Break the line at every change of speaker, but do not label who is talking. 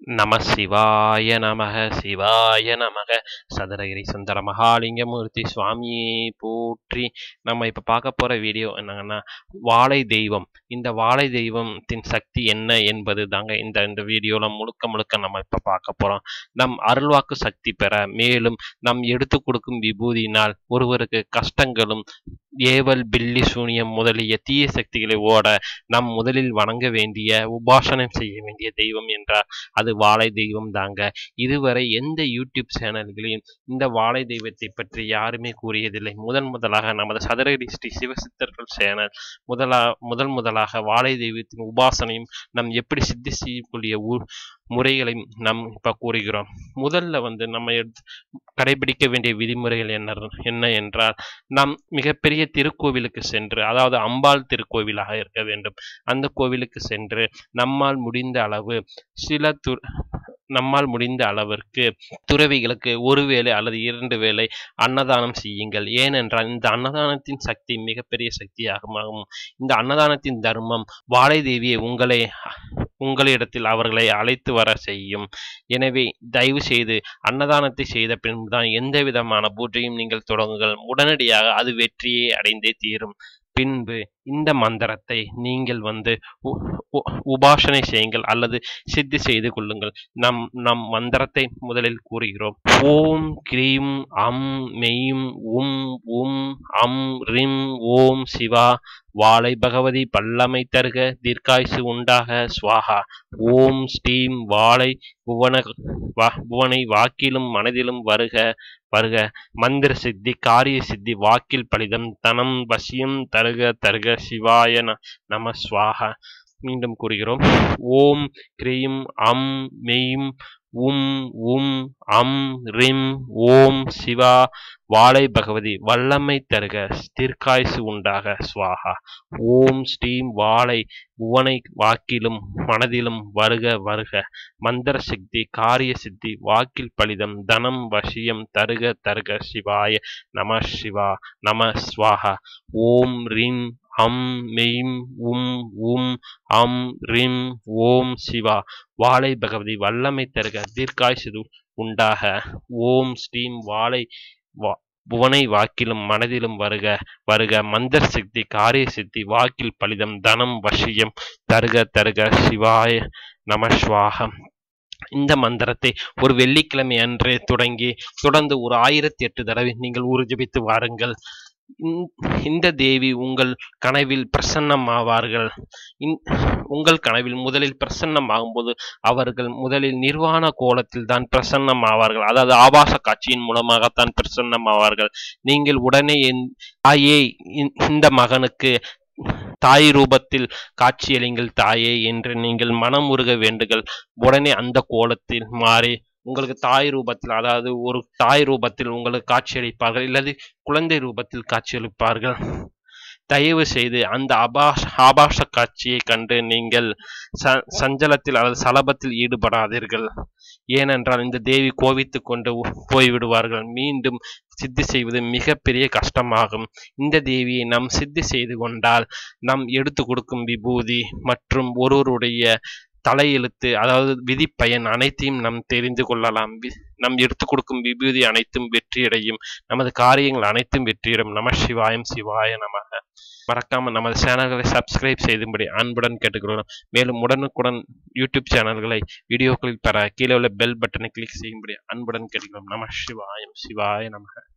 நம சிவாய நமக சிவாய நமக சதுரகிரி சுந்தர மகாலிங்கமூர்த்தி சுவாமியே போற்றி நம்ம இப்போ பார்க்க போகிற வீடியோ என்னங்கன்னா வாழை தெய்வம் இந்த வாழை தெய்வத்தின் சக்தி என்ன என்பது தாங்க இந்த இந்த வீடியோவில் முழுக்க முழுக்க நம்ம இப்போ பார்க்க போகிறோம் நம் அருள்வாக்கு சக்தி பெற மேலும் நம் எடுத்து கொடுக்கும் விபூதியினால் ஒருவருக்கு கஷ்டங்களும் ஏவல் பில்லி சூனியம் முதலிய தீய சக்திகளை ஓட நம் முதலில் வணங்க வேண்டிய உபாசனம் செய்ய வேண்டிய தெய்வம் என்றால் அது வாழை தெய்வம் தாங்க இதுவரை எந்த யூடியூப் சேனல்களையும் இந்த வாழை தெய்வத்தை பற்றி யாருமே கூறியதில்லை முதன் முதலாக நமது சதுரகிரி ஸ்ரீ சிவசித்தர்கள் சேனல் முதலா முதல் முதலாக வாழை தெய்வத்தின் உபாசனையும் நம் எப்படி சித்தி செய்யக்கூடிய ஊ முறைகளையும் நாம் இப்போ கூறுகிறோம் முதல்ல வந்து நம்ம எடுத்து கடைபிடிக்க வேண்டிய விதிமுறைகள் என்ன என்ன என்றால் நாம் மிகப்பெரிய திருக்கோவிலுக்கு சென்று அதாவது அம்பாள் திருக்கோவிலாக இருக்க வேண்டும் அந்த கோவிலுக்கு சென்று நம்மால் முடிந்த அளவு சில து நம்மால் முடிந்த அளவிற்கு துறவிகளுக்கு ஒரு வேளை அல்லது இரண்டு வேளை அன்னதானம் செய்யுங்கள் ஏனென்றால் இந்த அன்னதானத்தின் சக்தி மிகப்பெரிய சக்தியாகும் இந்த அன்னதானத்தின் தர்மம் வாழை தேவியை உங்களை உங்களிடத்தில் அவர்களை அழைத்து வர செய்யும் எனவே தயவு செய்து அன்னதானத்தை செய்த பின்புதான் எந்த விதமான பூஜையும் நீங்கள் தொடங்குங்கள் உடனடியாக அது வெற்றியை அடைந்தே தீரும் பின்பு இந்த மந்திரத்தை நீங்கள் வந்து உபாசனை செய்யுங்கள் அல்லது சித்தி செய்து கொள்ளுங்கள் நம் நம் மந்திரத்தை முதலில் கூறுகிறோம் ஓம் கிரீம் அம் மெய்ம் உம் உம் அம் ரிம் ஓம் சிவா வாழை பகவதி பல்லமை தருக தீர்க்காய்சு உண்டாக ஸ்வாகா ஓம் ஸ்ரீம் வாழை புவன வா புவனை வாக்கிலும் மனதிலும் வருக வருக மந்திர சித்தி காரிய சித்தி வாக்கில் பலிதம் தனம் வசியம் தருக தருக சிவாய நம ஸ்வாகா மீண்டும் கூறுகிறோம் ஓம் கிரீம் அம் மெய்ம் உம் உம் அம் ரிம் ஓம் சிவா வாழை பகவதி வல்லமை தருக தீர்க்காய்சு உண்டாக ஸ்வாகா ஓம் ஸ்ரீம் வாழை புவனை வாக்கிலும் மனதிலும் வருக வருக மந்திர சித்தி காரிய சித்தி வாக்கில் பலிதம் தனம் வசியம் தருக தருக சிவாய நம சிவா நம ஸ்வாகா ஓம் ரிம் அம் மெய்ம் உம் உம் அம் ரிம் ஓம் சிவா வாழை பகவதி வல்லமை தருக தீர்க்காய்சு உண்டாக ஓம் ஸ்ரீம் வாழை வா புவனை வாக்கிலும் மனதிலும் வருக வருக மந்திர சித்தி காரிய சித்தி வாக்கில் பலிதம் தனம் வசியம் தருக தருக சிவாய நமஸ்வாகம் இந்த மந்திரத்தை ஒரு வெள்ளிக்கிழமை அன்று தொடங்கி தொடர்ந்து ஒரு ஆயிரத்தி எட்டு தடவை நீங்கள் உறுஜபித்து வாருங்கள் இந்த தேவி உங்கள் கனவில் பிரசன்னமாவார்கள் உங்கள் கனவில் முதலில் பிரசன்னமாகும் போது அவர்கள் முதலில் நிர்வாண கோலத்தில் தான் பிரசன்னமாவார்கள் அதாவது ஆபாச காட்சியின் மூலமாகத்தான் பிரசன்னமாவார்கள் நீங்கள் உடனே என் தாயே இந்த மகனுக்கு தாய் ரூபத்தில் காட்சியளிங்கள் தாயே என்று நீங்கள் மனம் உருக வேண்டுகள் உடனே அந்த கோலத்தில் மாறி உங்களுக்கு தாய் ரூபத்தில் அதாவது ஒரு தாய் ரூபத்தில் உங்களுக்கு காட்சியளிப்பார்கள் இல்லது குழந்தை ரூபத்தில் காட்சியளிப்பார்கள் தயவு செய்து அந்த அபாஷ ஆபாச காட்சியை கண்டு நீங்கள் ச சஞ்சலத்தில் அல்லது சலபத்தில் ஈடுபடாதீர்கள் ஏனென்றால் இந்த தேவி கோவித்து கொண்டு போய்விடுவார்கள் மீண்டும் சித்தி செய்வது மிகப்பெரிய கஷ்டமாகும் இந்த தேவியை நாம் சித்தி செய்து கொண்டால் நம் எடுத்து கொடுக்கும் விபூதி மற்றும் ஒருவருடைய தலையெழுத்து அதாவது விதிப்பயன் அனைத்தையும் நம் தெரிந்து கொள்ளலாம் நம் எடுத்து கொடுக்கும் விபூதி அனைத்தும் வெற்றியடையும் நமது காரியங்கள் அனைத்தும் வெற்றியிடும் நம சிவாயம் சிவாய நமக மறக்காம நமது சேனல்களை சப்ஸ்கிரைப் செய்தும்படி அன்புடன் கேட்டுக்கொள்ளலாம் மேலும் உடனுக்குடன் யூடியூப் சேனல்களை வீடியோக்களில் பெற கீழே உள்ள பெல் பட்டனை கிளிக் செய்யும்படி அன்புடன் கேட்டுக்கிறோம் நம சிவாயம் சிவாய நமக